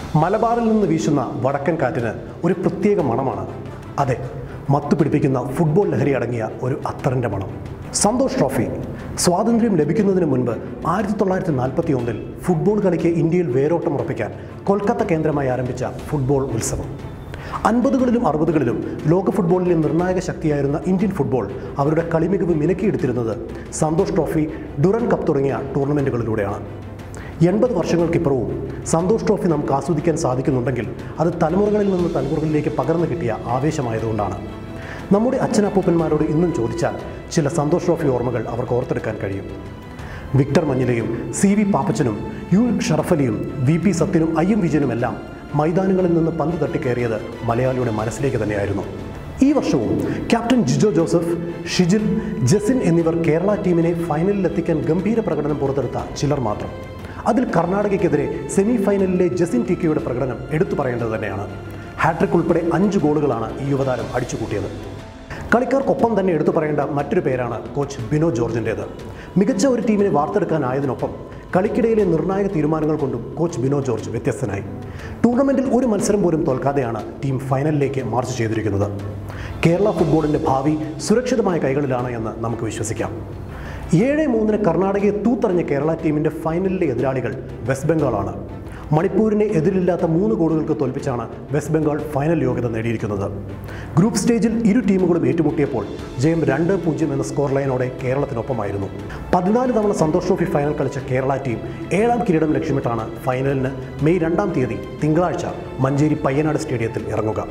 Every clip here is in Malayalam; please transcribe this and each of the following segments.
മലബാറിൽ നിന്ന് വീശുന്ന വടക്കൻ കാറ്റിന് ഒരു പ്രത്യേക മണമാണ് അതെ മത്തു പിടിപ്പിക്കുന്ന ഫുട്ബോൾ ലഹരി അടങ്ങിയ ഒരു അത്തറിൻ്റെ മണം സന്തോഷ് ട്രോഫി സ്വാതന്ത്ര്യം ലഭിക്കുന്നതിന് മുൻപ് ആയിരത്തി തൊള്ളായിരത്തി നാൽപ്പത്തി ഒന്നിൽ ഫുട്ബോൾ കളിക്ക് ഇന്ത്യയിൽ വേരോട്ടം ഉറപ്പിക്കാൻ കൊൽക്കത്ത കേന്ദ്രമായി ആരംഭിച്ച ഫുട്ബോൾ ഉത്സവം അൻപതുകളിലും അറുപതുകളിലും ലോക ഫുട്ബോളിലെ നിർണായക ശക്തിയായിരുന്ന ഇന്ത്യൻ ഫുട്ബോൾ അവരുടെ കളിമികവ് മിനുക്കിയെടുത്തിരുന്നത് സന്തോഷ് ട്രോഫി ഡുറൻ കപ്പ് തുടങ്ങിയ ടൂർണമെൻറ്റുകളിലൂടെയാണ് എൺപത് വർഷങ്ങൾക്കിപ്പുറവും സന്തോഷ് ട്രോഫി നമുക്ക് ആസ്വദിക്കാൻ സാധിക്കുന്നുണ്ടെങ്കിൽ അത് തലമുറകളിൽ നിന്ന് തലമുറകളിലേക്ക് പകർന്നു കിട്ടിയ ആവേശമായതുകൊണ്ടാണ് നമ്മുടെ അച്ഛനപ്പൂപ്പന്മാരോട് ഇന്നും ചോദിച്ചാൽ ചില സന്തോഷ് ട്രോഫി ഓർമ്മകൾ അവർക്ക് ഓർത്തെടുക്കാൻ കഴിയും വിക്ടർ മഞ്ഞിലയും സി വി പാപ്പച്ചനും യു ഷറഫലിയും വി പി സത്യനും ഐ എം വിജയനുമെല്ലാം മൈതാനങ്ങളിൽ നിന്ന് പന്ത് തട്ടിക്കയറിയത് മലയാളിയുടെ മനസ്സിലേക്ക് തന്നെയായിരുന്നു ഈ വർഷവും ക്യാപ്റ്റൻ ജിജോ ജോസഫ് ഷിജിൽ ജസിൻ എന്നിവർ കേരള ടീമിനെ ഫൈനലിലെത്തിക്കാൻ ഗംഭീര പ്രകടനം പുറത്തെടുത്ത ചിലർ മാത്രം അതിൽ കർണാടകയ്ക്കെതിരെ സെമി ഫൈനലിലെ ജസിൻ ടിക്കയുടെ പ്രകടനം എടുത്തു പറയേണ്ടത് തന്നെയാണ് ഹാട്രിക് ഉൾപ്പെടെ അഞ്ച് ഗോളുകളാണ് ഈ യുവതാരം അടിച്ചുകൂട്ടിയത് കളിക്കാർക്കൊപ്പം തന്നെ എടുത്തു പറയേണ്ട മറ്റൊരു പേരാണ് കോച്ച് ബിനോ ജോർജിൻ്റേത് മികച്ച ഒരു ടീമിനെ വാർത്തെടുക്കാനായതിനൊപ്പം കളിക്കിടയിലെ നിർണായക തീരുമാനങ്ങൾ കൊണ്ടും കോച്ച് ബിനോ ജോർജ് വ്യത്യസ്തനായി ടൂർണമെൻറ്റിൽ ഒരു മത്സരം പോലും തോൽക്കാതെയാണ് ടീം ഫൈനലിലേക്ക് മാർച്ച് ചെയ്തിരിക്കുന്നത് കേരള ഫുട്ബോളിൻ്റെ ഭാവി സുരക്ഷിതമായ കൈകളിലാണ് എന്ന് നമുക്ക് വിശ്വസിക്കാം ഏഴ് മൂന്നിന് കർണാടകയെ തൂത്തറിഞ്ഞ കേരള ടീമിൻ്റെ ഫൈനലിലെ എതിരാളികൾ വെസ്റ്റ് ബംഗാളാണ് മണിപ്പൂരിനെ എതിരില്ലാത്ത മൂന്ന് ഗോളുകൾക്ക് തോൽപ്പിച്ചാണ് വെസ്റ്റ് ബംഗാൾ ഫൈനൽ യോഗ്യത നേടിയിരിക്കുന്നത് ഗ്രൂപ്പ് സ്റ്റേജിൽ ഇരു ടീമുകളും ഏറ്റുമുട്ടിയപ്പോൾ ജയം രണ്ട് പൂജ്യം എന്ന സ്കോർ ലൈനോടെ കേരളത്തിനൊപ്പമായിരുന്നു പതിനാല് തവണ സന്തോഷ് ട്രോഫി ഫൈനൽ കളിച്ച കേരള ടീം ഏഴാം കിരീടം ലക്ഷ്യമിട്ടാണ് ഫൈനലിന് മെയ് രണ്ടാം തീയതി തിങ്കളാഴ്ച മഞ്ചേരി പയ്യനാട് സ്റ്റേഡിയത്തിൽ ഇറങ്ങുക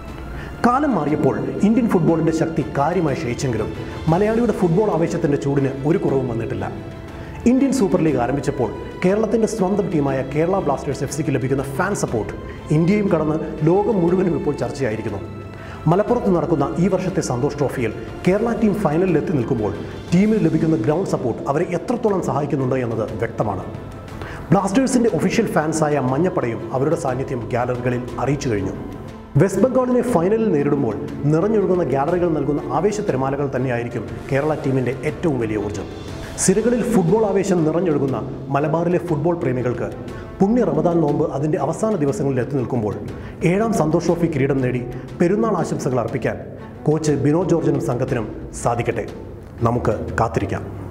കാലം മാറിയപ്പോൾ ഇന്ത്യൻ ഫുട്ബോളിൻ്റെ ശക്തി കാര്യമായി ക്ഷയിച്ചെങ്കിലും മലയാളിയുടെ ഫുട്ബോൾ ആവേശത്തിൻ്റെ ചൂടിന് ഒരു കുറവും വന്നിട്ടില്ല ഇന്ത്യൻ സൂപ്പർ ലീഗ് ആരംഭിച്ചപ്പോൾ കേരളത്തിൻ്റെ സ്വന്തം ടീമായ കേരള ബ്ലാസ്റ്റേഴ്സ് എഫ് സിക്ക് ലഭിക്കുന്ന ഫാൻ സപ്പോർട്ട് ഇന്ത്യയും കടന്ന് ലോകം മുഴുവനും ഇപ്പോൾ ചർച്ചയായിരിക്കുന്നു മലപ്പുറത്ത് നടക്കുന്ന ഈ വർഷത്തെ സന്തോഷ് ട്രോഫിയിൽ കേരള ടീം ഫൈനലിൽ എത്തി നിൽക്കുമ്പോൾ ടീമിന് ലഭിക്കുന്ന ഗ്രൗണ്ട് സപ്പോർട്ട് അവരെ എത്രത്തോളം സഹായിക്കുന്നുണ്ട് എന്നത് വ്യക്തമാണ് ബ്ലാസ്റ്റേഴ്സിൻ്റെ ഒഫീഷ്യൽ ഫാൻസായ മഞ്ഞപ്പടയും അവരുടെ സാന്നിധ്യം ഗാലറികളിൽ അറിയിച്ചു കഴിഞ്ഞു വെസ്റ്റ് ബംഗാളിനെ ഫൈനലിൽ നേരിടുമ്പോൾ നിറഞ്ഞൊഴുകുന്ന ഗാലറികൾ നൽകുന്ന ആവേശ തിരമാലകൾ തന്നെയായിരിക്കും കേരള ടീമിൻ്റെ ഏറ്റവും വലിയ ഊർജ്ജം സിരകളിൽ ഫുട്ബോൾ ആവേശം നിറഞ്ഞൊഴുകുന്ന മലബാറിലെ ഫുട്ബോൾ പ്രേമികൾക്ക് പുണ്യ റമദാൻ നോമ്പ് അതിൻ്റെ അവസാന ദിവസങ്ങളിൽ എത്തി നിൽക്കുമ്പോൾ ഏഴാം സന്തോഷ് ട്രോഫി കിരീടം നേടി പെരുന്നാൾ ആശംസകൾ അർപ്പിക്കാൻ കോച്ച് ബിനോ ജോർജിനും സംഘത്തിനും സാധിക്കട്ടെ നമുക്ക് കാത്തിരിക്കാം